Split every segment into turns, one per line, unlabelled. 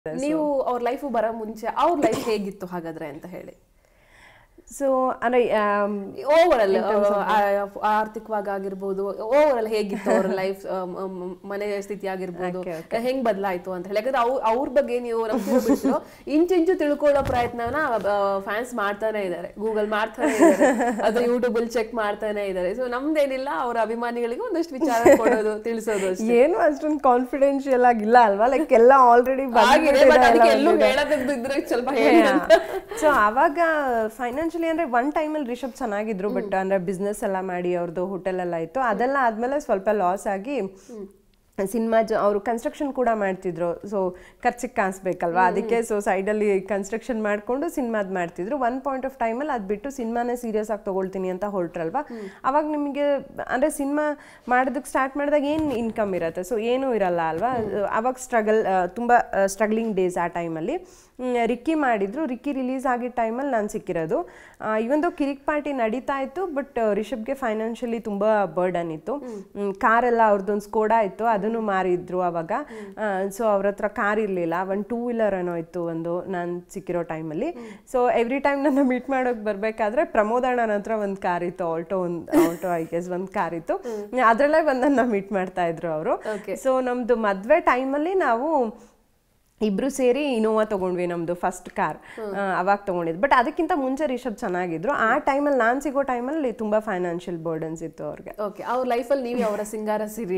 ನೀವು ಅವ್ರ ಲೈಫ್ ಬರೋ ಮುಂಚೆ ಅವ್ರ ಲೈಫ್ ಹೇಗಿತ್ತು ಹಾಗಾದ್ರೆ ಅಂತ ಹೇಳಿ
ಸೊ ಅಂದ್ರೆ ಆಮ್,
ಓವರ್ ಅಲ್ ಆರ್ಥಿಕವಾಗಿ ಆಗಿರ್ಬೋದು ಓವರ್ ಅಲ್ ಹೇಗಿತ್ತು ಅವ್ರ ಲೈಫ್ ಮನೆ ಸ್ಥಿತಿ ಆಗಿರ್ಬೋದು ಹೆಂಗ್ ಬದಲಾಯ್ತು ಅಂತ ಹೇಳಿ ಯಾಕಂದ್ರೆ ಅವ್ರ ಅವ್ರ ಬಗ್ಗೆ ನೀವು ನಮ್ಗೆ ಬಿಟ್ಟು ಇಂಚಿಂಚು ತಿಳ್ಕೊಳ್ಳೋ ಪ್ರಯತ್ನನ ಫ್ಯಾನ್ಸ್ ಮಾಡ್ತಾನೆ ಇದ್ದಾರೆ ಗೂಗಲ್ ಮಾಡ್ತಾನೆ ಇದ್ದಾರೆ ಅದು ಯೂಟ್ಯೂಬ್ ಅಲ್ಲಿ ಚೆಕ್ ಮಾಡ್ತಾನೆ ಇದ್ದಾರೆ ಸೊ ನಮ್ದೇನಿಲ್ಲ ಅವ್ರ ಅಭಿಮಾನಿಗಳಿಗೆ ಒಂದಷ್ಟು ವಿಚಾರ ಕೊಡೋದು ತಿಳಿಸೋದು ಅಷ್ಟೇ
ಏನು ಅಷ್ಟೊಂದು ಕಾನ್ಫಿಡೆನ್ಶಿಯಲ್ ಆಗಿಲ್ಲ ಅಲ್ವಾ ಲೈಕ್ ಎಲ್ಲ ಆಲ್ರೆಡಿ
ಆಗಿದೆ ಬಟ್ ಅದಕ್ಕೆ ಎಲ್ಲೂ ಹೇಳೋದಕ್ಕೆ ಇದ್ರೆ ಸ್ವಲ್ಪ ಹೇಳಿ ಅಂತ
ಸೊ ಅವಾಗ ಫೈನಾನ್ಷಿಯಲಿ ಅಂದ್ರೆ ಒನ್ ಟೈಮಲ್ಲಿ ರಿಷಬ್ ಚೆನ್ನಾಗಿದ್ರು ಬಟ್ ಅಂದ್ರೆ ಬಿಸ್ನೆಸ್ ಎಲ್ಲ ಮಾಡಿ ಅವ್ರದ್ದು ಹೋಟೆಲ್ ಎಲ್ಲ ಇತ್ತು ಅದೆಲ್ಲ ಆದ್ಮೇಲೆ ಸ್ವಲ್ಪ ಲಾಸ್ ಆಗಿ ಸಿನಿಮಾ ಅವರು ಕನ್ಸ್ಟ್ರಕ್ಷನ್ ಕೂಡ ಮಾಡ್ತಿದ್ರು ಸೊ ಖರ್ಚಿಗೆ ಕಾಸು ಬೇಕಲ್ವಾ ಅದಕ್ಕೆ ಸೊ ಸೈಡಲ್ಲಿ ಕನ್ಸ್ಟ್ರಕ್ಷನ್ ಮಾಡ್ಕೊಂಡು ಸಿನಿಮಾದ್ ಮಾಡ್ತಿದ್ರು ಒನ್ ಪಾಯಿಂಟ್ ಆಫ್ ಟೈಮಲ್ಲಿ ಅದು ಬಿಟ್ಟು ಸಿನಿಮಾನೇ ಸೀರಿಯಸ್ ಆಗಿ ತಗೊಳ್ತೀನಿ ಅಂತ ಹೊರಟ್ರಲ್ವಾ ಅವಾಗ ನಿಮಗೆ ಅಂದ್ರೆ ಸಿನಿಮಾ ಮಾಡೋದಕ್ಕೆ ಸ್ಟಾರ್ಟ್ ಮಾಡಿದಾಗ ಏನು ಇನ್ಕಮ್ ಇರುತ್ತೆ ಸೊ ಏನೂ ಇರಲ್ಲ ಅಲ್ವಾ ಅವಾಗ ಸ್ಟ್ರಗಲ್ ತುಂಬ ಸ್ಟ್ರಗ್ಲಿಂಗ್ ಡೇಸ್ ಆ ಟೈಮಲ್ಲಿ ರಿಕ್ಕಿ ಮಾಡಿದ್ರು ರಿಕ್ಕಿ ರಿಲೀಸ್ ಆಗಿದ್ದ ಟೈಮಲ್ಲಿ ನಾನು ಸಿಕ್ಕಿರೋದು ಇವೊಂದು ಕಿರಿಕ್ ಪಾರ್ಟಿ ನಡೀತಾ ಇತ್ತು ಬಟ್ ರಿಷಬ್ಗೆ ಫೈನಾನ್ಷಿಯಲಿ ತುಂಬ ಬರ್ಡನ್ ಇತ್ತು ಕಾರೆಲ್ಲ ಅವ್ರದ್ದೊಂದು ಸ್ಕೋಡಾ ಇತ್ತು ಅದನ್ನು ಮಾರಿದ್ರು ಅವಾಗ ಸೊ ಅವ್ರ ಹತ್ರ ಕಾರ್ ಇರಲಿಲ್ಲ ಒಂದು ಟೂ ವೀಲರ್ ಏನೋ ಇತ್ತು ಒಂದು ನಾನು ಸಿಕ್ಕಿರೋ ಟೈಮಲ್ಲಿ ಸೊ ಎವ್ರಿ ಟೈಮ್ ನನ್ನ ಮೀಟ್ ಮಾಡೋಕೆ ಬರಬೇಕಾದ್ರೆ ಪ್ರಮೋದ್ ಅಣ್ಣನ ಹತ್ರ ಒಂದು ಕಾರ್ ಇತ್ತು ಆಲ್ಟೋ ಒಂದು ಆಲ್ಟೋ ಐ ಗೆಸ್ ಒಂದು ಕಾರ್ ಇತ್ತು ಅದರಲ್ಲೇ ಬಂದು ನನ್ನ ಮೀಟ್ ಮಾಡ್ತಾ ಇದ್ರು ಅವರು
Okay.
ಸೊ ನಮ್ಮದು ಮದುವೆ ಟೈಮಲ್ಲಿ ನಾವು ಇಬ್ರು ಸೇರಿ ಇನೋವಾ ತಗೊಂಡ್ವಿ ನಮ್ದು ಫಸ್ಟ್ ಕಾರ್ ಅವಾಗ ತಗೊಂಡಿದ್ದು ಬಟ್ ಅದಕ್ಕಿಂತ ಮುಂಚೆ ರಿಷಬ್ ಚೆನ್ನಾಗಿದ್ರು ಆ ಟೈಮಲ್ಲಿ ನಾನು ಸಿಗೋ ಟೈಮಲ್ಲಿ ತುಂಬಾ ಫೈನಾನ್ಷಿಯಲ್ ಬರ್ಡನ್ಸ್ ಇತ್ತು ಅವ್ರಿಗೆ
ಓಕೆ ಅವ್ರ ಲೈಫಲ್ಲಿ ನೀವೇ ಅವರ ಸಿಂಗಾರ ಸಿರಿ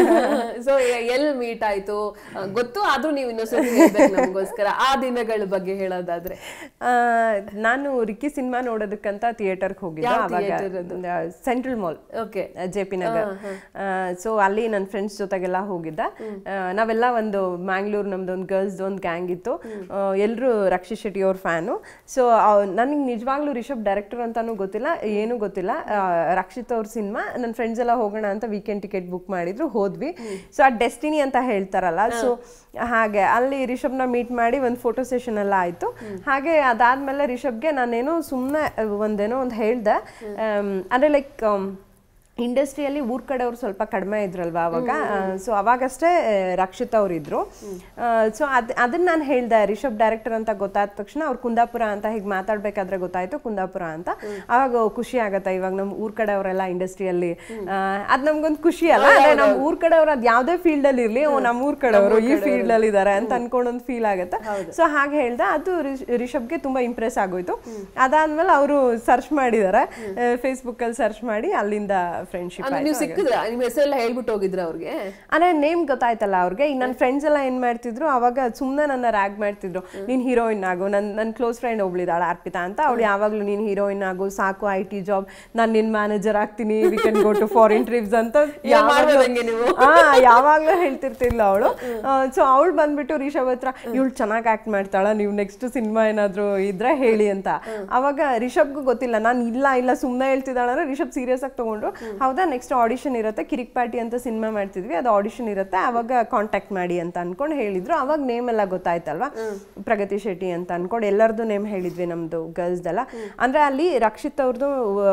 ಸೊ ಎಲ್ ಮೀಟ್ ಆಯ್ತು ಆ, ಗೊತ್ತು ಆದ್ರೂ ನೀವು ಇನ್ನೊಂದ್ಸತಿ ಹೇಳ್ಬೇಕು ನಮಗೋಸ್ಕರ ಆ ದಿನಗಳ ಬಗ್ಗೆ ಹೇಳೋದಾದ್ರೆ
ಆ, ನಾನು ರಿಕ್ಕಿ ಸಿನಿಮಾ ನೋಡೋದಕ್ಕಂತ ಥಿಯೇಟರ್ಗೆ ಹೋಗಿದ್ದೆ
ಯಾವ
ಅವಾಗ Central Mall
okay
J P Nagar so ಅಲ್ಲಿ ನನ್ನ ಫ್ರೆಂಡ್ಸ್ ಜೊತೆಗೆಲ್ಲ ಹೋಗಿದ್ದ ಆ, ನಾವೆಲ್ಲ ಒಂದು ಮ್ಯಾಂಗ್ಳೂರ್ ನಮ್ದು ಒಂದು ಗರ್ಲ್ಸ್ ಒಂದು ಗ್ಯಾಂಗ್ ಇತ್ತು ಎಲ್ಲರೂ ರಕ್ಷಿತ್ ಶೆಟ್ಟಿ ಅವ್ರ ಫ್ಯಾನು ಸೊ ನನಗೆ ನಿಜವಾಗ್ಲೂ ರಿಷಬ್ ಡೈರೆಕ್ಟರ್ ಅಂತಾನೂ ಗೊತ್ತಿಲ್ಲ ಏನೂ ಗೊತ್ತಿಲ್ಲ ಆ, ರಕ್ಷಿತ್ ಅವ್ರ ಸಿನಿಮಾ ನನ್ನ ಫ್ರೆಂಡ್ಸ್ ಎಲ್ಲ ಹೋಗೋಣ ಅಂತ ವೀಕೆಂಡ್ ಟಿಕೆಟ್ ಬುಕ್ ಮಾಡಿದ್ರು ಹೋದ್ವಿ ಸೊ ಆ ಡೆಸ್ಟಿನಿ ಅಂತ ಹೇಳ್ತಾರಲ್ಲ ಸೊ ಹಾಗೆ ಅಲ್ಲಿ ರಿಷಬ್ನ ಮೀಟ್ ಮಾಡಿ ಒಂದು ಫೋಟೋ ಸೆಷನ್ ಎಲ್ಲ ಆಯ್ತು ಹಾಗೆ ಅದಾದ್ಮೇಲೆ ರಿಷಬ್ಗೆ ನಾನೇನೋ ಸುಮ್ಮನೆ ಒಂದೇನೋ ಒಂದು ಹೇಳ್ದೆ ಆಮ್, ಅಂದ್ರೆ ಲೈಕ್ ಇಂಡಸ್ಟ್ರಿಯಲ್ಲಿ ಊರ್ ಕಡೆಯವ್ರು ಸ್ವಲ್ಪ ಕಡಿಮೆ ಇದ್ರಲ್ವಾ ಅವಾಗ ಸೊ ಅವಾಗಷ್ಟೇ ಆ, ರಕ್ಷಿತ್ ಅವ್ರು ಇದ್ರು ಸೊ ಅದ್ ಅದನ್ನ ನಾನು ಹೇಳ್ದೆ ರಿಷಬ್ ಡೈರೆಕ್ಟರ್ ಅಂತ ಗೊತ್ತಾದ ತಕ್ಷಣ ಅವ್ರು ಕುಂದಾಪುರ ಅಂತ ಹೀಗೆ ಮಾತಾಡ್ಬೇಕಾದ್ರೆ ಗೊತ್ತಾಯ್ತು ಕುಂದಾಪುರ ಅಂತ ಅವಾಗ ಓ, ಖುಷಿ ಆಗತ್ತೆ ಇವಾಗ ನಮ್ಮ ಊರ್ ಕಡೆಯವರೆಲ್ಲ ಇಂಡಸ್ಟ್ರಿಯಲ್ಲಿ ಅದ್ ನಮ್ಗೊಂದು ಖುಷಿ ಅಲ್ಲ ಅದೇ ನಮ್ಮ ಊರ್ ಕಡೆಯವ್ರು ಅದ್ ಯಾವ್ದೇ ಫೀಲ್ಡ್ ಅಲ್ಲಿ ಇರ್ಲಿ ಓ ನಮ್ಮ ಊರ್ ಕಡೆಯವರು ಈ ಫೀಲ್ಡ್ ಅಲ್ಲಿ ಇದಾರೆ ಅಂತ ಅನ್ಕೊಂಡು ಒಂದು ಫೀಲ್ ಆಗುತ್ತೆ ಸೊ ಹಾಗೆ ಹೇಳ್ದೆ ಅದು ರಿಷ್- ರಿಷಬ್ಗೆ ತುಂಬಾ ಇಂಪ್ರೆಸ್ ಆಗೋಯ್ತು ಅದಾದ್ಮೇಲೆ ಅವರು ಸರ್ಚ್ ಮಾಡಿದ್ದಾರೆ ಫೇಸ್ಬುಕ್ ಅಲ್ಲಿ ಸರ್ಚ್ ಮಾಡಿ ಅಲ್ಲಿಂದ ಫ್ರೆಂಡ್ಶಿಪ್
ಅಂದ್ರೆ ನೀವು ಸಿಕ್ಕಿದ್ರ ನಿಮ್ ಹೆಸರೆಲ್ಲ ಹೇಳ್ಬಿಟ್ಟು ಹೋಗಿದ್ರ ಅವ್ರಿಗೆ
ಅಂದ್ರೆ ನೇಮ್ ಗೊತ್ತಾಯ್ತಲ್ಲ ಅವ್ರಿಗೆ ಈಗ ನನ್ನ ಫ್ರೆಂಡ್ಸ್ ಎಲ್ಲ ಏನ್ ಮಾಡ್ತಿದ್ರು ಅವಾಗ ಸುಮ್ಮನೆ ನನ್ನ ರ್ಯಾಗ್ ಮಾಡ್ತಿದ್ರು ನೀನ್ ಹೀರೋಯಿನ್ ಆಗು ನನ್ ನನ್ನ ಕ್ಲೋಸ್ ಫ್ರೆಂಡ್ ಒಬ್ಳಿದಾಳ ಅರ್ಪಿತಾ ಅಂತ ಅವಳು ಯಾವಾಗ್ಲೂ ನೀನ್ ಹೀರೋಯಿನ್ ಆಗು ಸಾಕು ಐ ಟಿ ಜಾಬ್ ನಾನ್ ನಿನ್ ಮ್ಯಾನೇಜರ್ ಆಗ್ತೀನಿ we can go to foreign trips ಅಂತ ಯಾವಾಗ್ಲೂ
ಮಾಡ್ಬೋದಂಗೆ ನೀವು?
ಹಾ ಯಾವಾಗ್ಲೂ ಹೇಳ್ತಿರ್ತಿಲ್ಲ ಅವಳು ಸೊ ಅವಳು ಬಂದ್ಬಿಟ್ಟು ರಿಷಬ್ ಹತ್ರ ಇವಳು ಚೆನ್ನಾಗಿ ಆಕ್ಟ್ ಮಾಡ್ತಾಳ ನೀವು ನೆಕ್ಸ್ಟ್ ಸಿನಿಮಾ ಏನಾದ್ರು ಇದ್ರೆ ಹೇಳಿ ಅಂತ ಅವಾಗ ರಿಷಬ್ಗೂ ಗೊತ್ತಿಲ್ಲ ನಾನು ಇಲ್ಲ ಇಲ್ಲ ಸುಮ್ಮನೆ ಹೇಳ್ತಿದ್ದಾಳ ಅಂದ್ರೆ ರಿಷಬ್ ಸೀರಿಯಸ್ ಆಗಿ ತಗೊಂಡ್ರು ಹೌದಾ ನೆಕ್ಸ್ಟ್ ಆಡಿಷನ್ ಇರುತ್ತೆ ಕಿರಿಕ್ ಪಾರ್ಟಿ ಅಂತ ಸಿನಿಮಾ ಮಾಡ್ತಿದ್ವಿ ಅದು ಆಡಿಷನ್ ಇರುತ್ತೆ ಅವಾಗ ಕಾಂಟ್ಯಾಕ್ಟ್ ಮಾಡಿ ಅಂತ ಅನ್ಕೊಂಡು ಹೇಳಿದ್ರು ಅವಾಗ ನೇಮ್ ಎಲ್ಲ ಗೊತ್ತಾಯ್ತಲ್ವಾ ಪ್ರಗತಿ ಶೆಟ್ಟಿ ಅಂತ ಅನ್ಕೊಂಡು ಎಲ್ಲರದು ನೇಮ್ ಹೇಳಿದ್ವಿ ನಮ್ದು ಗರ್ಲ್ಸ್ದೆಲ್ಲ ಅಂದ್ರೆ ಅಲ್ಲಿ ರಕ್ಷಿತ್ ಅವ್ರದ್ದು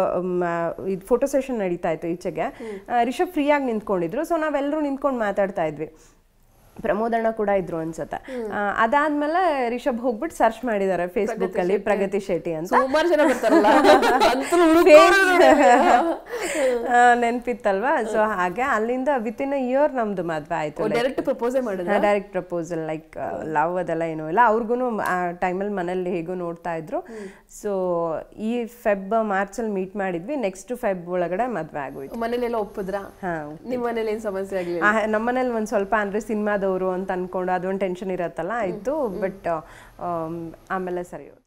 ಇದು ಫೋಟೋ ಸೆಷನ್ ನಡೀತಾ ಇತ್ತು ಈಚೆಗೆ ಆ, ರಿಷಬ್ ಫ್ರೀಯಾಗಿ ನಿಂತ್ಕೊಂಡಿದ್ರು ಸೊ ನಾವೆಲ್ಲರೂ ನಿಂತ್ಕೊಂಡು ಮಾತಾಡ್ತಾ ಇದ್ವಿ ಪ್ರಮೋದ್ ಅಣ್ಣ ಕೂಡ ಇದ್ರು ಅನ್ಸುತ್ತೆ ಆ, ಅದಾದ್ಮೇಲೆ ರಿಷಬ್ ಹೋಗ್ಬಿಟ್ಟು ಸರ್ಚ್ ಮಾಡಿದ್ದಾರೆ ಫೇಸ್ಬುಕ್ ಅಲ್ಲಿ ಪ್ರಗತಿ ಶೆಟ್ಟಿ ಅಂತ
ಸುಮಾರು ಜನ ಬರ್ತಾರಲ್ಲ ಅಂತೂ
ನೆನ್ಪಿತ್ತಲ್ವಾ ಸೊ ಹಾಗೆ ಅಲ್ಲಿಂದ ವಿತ್ ಇನ್ ಇಯರ್ ನಮ್ದು ಮದ್ವೆ ಆಯ್ತು
ಡೈರೆಕ್ಟ್ ಪ್ರಪೋಸೇ ಮಾಡಿದ್ರು
ಡೈರೆಕ್ಟ್ ಪ್ರಪೋಸಲ್ ಲೈಕ್ ಲವ್ ಅದೆಲ್ಲ ಏನೂ ಇಲ್ಲ ಅವ್ರಿಗೂ ಆ ಟೈಮಲ್ಲಿ ಮನೇಲಿ ಹೇಗೂ ನೋಡ್ತಾ ಇದ್ರು ಸೊ ಈ ಫೆಬ್ ಮಾರ್ಚಲ್ಲಿ ಮೀಟ್ ಮಾಡಿದ್ವಿ ನೆಕ್ಸ್ಟ್ ಫೆಬ್ ಒಳಗಡೆ ಮದ್ವೆ ಆಗೋಯ್ತು
ಮನೇಲೆಲ್ಲ ಒಪ್ಪಿದ್ರಾ
ಹಾ
ನಿಮ್ ಮನೇಲಿ ಏನ್ ಸಮಸ್ಯೆ ಆಗ್ಲಿಲ್ಲ
ಆ, ನಮ್ಮನೇಲಿ ಒಂದ್ ಸ್ವಲ್ಪ ಅಂದ್ರೆ ಸಿನಿಮಾದವರು ಅಂತ ಅನ್ಕೊಂಡು ಅದೊಂದು ಟೆನ್ಷನ್ ಇರತ್ತಲ್ಲ ಆಯ್ತು ಬಟ್ ಆಮೇಲೆ ಸರಿ ಹೋಯ್ತು